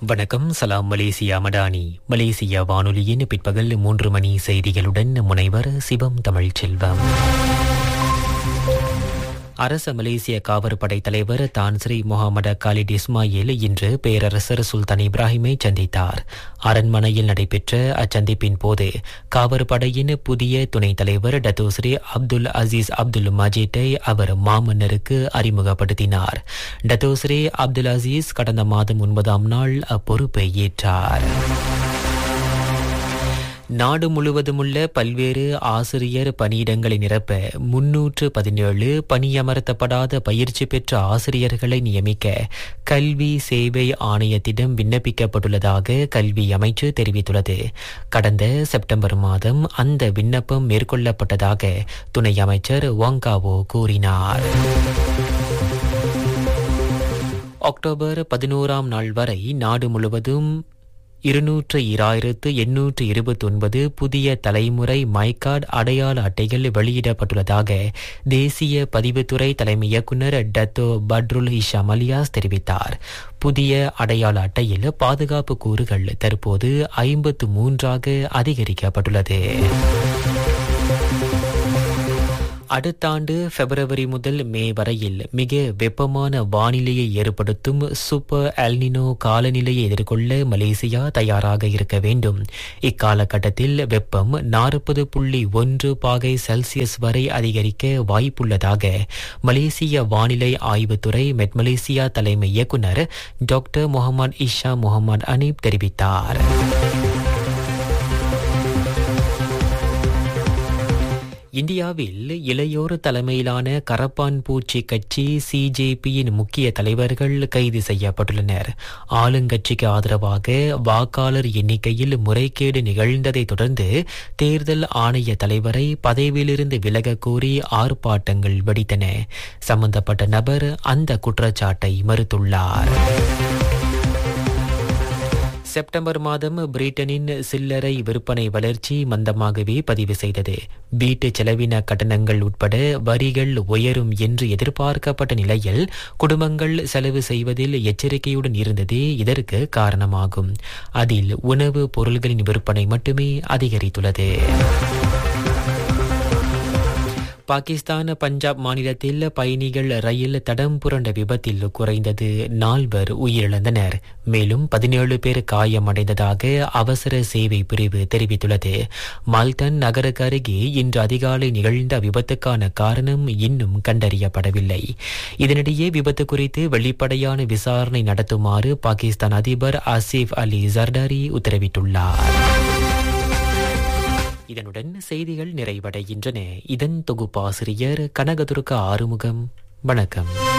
வணக்கம் சலாம் Malaysia Madani Malaysia வானொலியின் பிற்பகல் மூன்று மணி செய்திகளுடன் முனைவர் சிவம் தமிழ் செல்வம் அரச மலேசிய காவற்படை தலைவர் தான் ஸ்ரீ முகமது காலிட் இஸ்மாயில் இன்று பேரரசர் சுல்தான் இப்ராஹிமை சந்தித்தார் அரண்மனையில் நடைபெற்ற அச்சந்திப்பின் போது காவற்படையின் புதிய துணைத் தலைவர் டத்தோஸ்ரீ அப்துல் அசீஸ் அப்துல் மஜீட்டை அவர் மாமன்னருக்கு அறிமுகப்படுத்தினார் டத்தோஸ்ரீ அப்துல் அசீஸ் கடந்த மாதம் ஒன்பதாம் நாள் அப்பொறுப்பை ஏற்றார் நாடு முழுவதுமுள்ள பல்வேறு ஆசிரியர் பணியிடங்களை நிரப்ப முன்னூற்று பதினேழு பணியமர்த்தப்படாத பயிற்சி பெற்ற ஆசிரியர்களை நியமிக்க கல்வி சேவை ஆணையத்திடம் விண்ணப்பிக்கப்பட்டுள்ளதாக கல்வி அமைச்சு தெரிவித்துள்ளது கடந்த செப்டம்பர் மாதம் அந்த விண்ணப்பம் மேற்கொள்ளப்பட்டதாக துணை அமைச்சர் வாங்காவோ கூறினார் அக்டோபர் பதினோராம் நாள் வரை நாடு முழுவதும் இருநூற்று இராயிரத்து எண்ணூற்று இருபத்தொன்பது புதிய தலைமுறை மைகார்டு அடையாள அட்டைகள் வெளியிடப்பட்டுள்ளதாக தேசிய பதிவுத்துறை தலைமை இயக்குநர் டத்தோ பட்ருல் ஹிஷாம் அலியாஸ் தெரிவித்தார் புதிய அடையாள அட்டையில் பாதுகாப்பு கூறுகள் தற்போது ஐம்பத்து மூன்றாக அதிகரிக்கப்பட்டுள்ளது அடுத்த ஆண்டு பிப்ரவரி முதல் மே வரையில் மிக வெப்பமான வானிலையை ஏற்படுத்தும் சூப்பர் எல்னினோ காலநிலையை எதிர்கொள்ள மலேசியா தயாராக இருக்க வேண்டும் இக்காலகட்டத்தில் வெப்பம் நாற்பது புள்ளி ஒன்று பாகை செல்சியஸ் வரை அதிகரிக்க வாய்ப்புள்ளதாக மலேசிய வானிலை ஆய்வுத்துறை மெட் மலேசியா தலைமை இயக்குநர் doctor Mohamad Isha Mohamad Anip தெரிவித்தார் இந்தியாவில் இளையோர் தலைமையிலான கரப்பான் பூச்சி கட்சி சிஜேபியின் முக்கிய தலைவர்கள் கைது செய்யப்பட்டுள்ளனர் ஆளுங்கட்சிக்கு ஆதரவாக வாக்காளர் எண்ணிக்கையில் முறைகேடு நிகழ்ந்ததை தொடர்ந்து தேர்தல் ஆணைய தலைவரை பதவியிலிருந்து விலக கோரி ஆர்ப்பாட்டங்கள் வெடித்தன சம்பந்தப்பட்ட நபர் அந்த குற்றச்சாட்டை மறுத்துள்ளார் செப்டம்பர் மாதம் பிரிட்டனின் சில்லறை விற்பனை வளர்ச்சி மந்தமாகவே பதிவு செய்தது வீட்டு செலவின கட்டணங்கள் உட்பட வரிகள் உயரும் என்று எதிர்பார்க்கப்பட்ட நிலையில் குடும்பங்கள் செலவு செய்வதில் எச்சரிக்கையுடன் இருந்ததே இதற்கு காரணமாகும் அதில் உணவு பொருள்களின் விற்பனை மட்டுமே அதிகரித்துள்ளது பாகிஸ்தான் பஞ்சாப் மாநிலத்தில் பயணிகள் ரயில் தடம் புரண்ட விபத்தில் குறைந்தது நால்வர் உயிரிழந்தனர் மேலும் பதினேழு பேர் காயமடைந்ததாக அவசர சேவை பிரிவு தெரிவித்துள்ளது மால்டன் நகருக்கு அருகே இன்று அதிகாலை நிகழ்ந்த விபத்துக்கான காரணம் இன்னும் கண்டறியப்படவில்லை இதனிடையே விபத்து குறித்து வெளிப்படையான விசாரணை நடத்துமாறு பாகிஸ்தான் அதிபர் ஆசிப் அலி ஜர்டாரி உத்தரவிட்டுள்ளார் இதனுடன் செய்திகள் நிறைவடைகின்றன இதன் தொகுப்பாசிரியர் கனகதுர்க ஆறுமுகம் வணக்கம்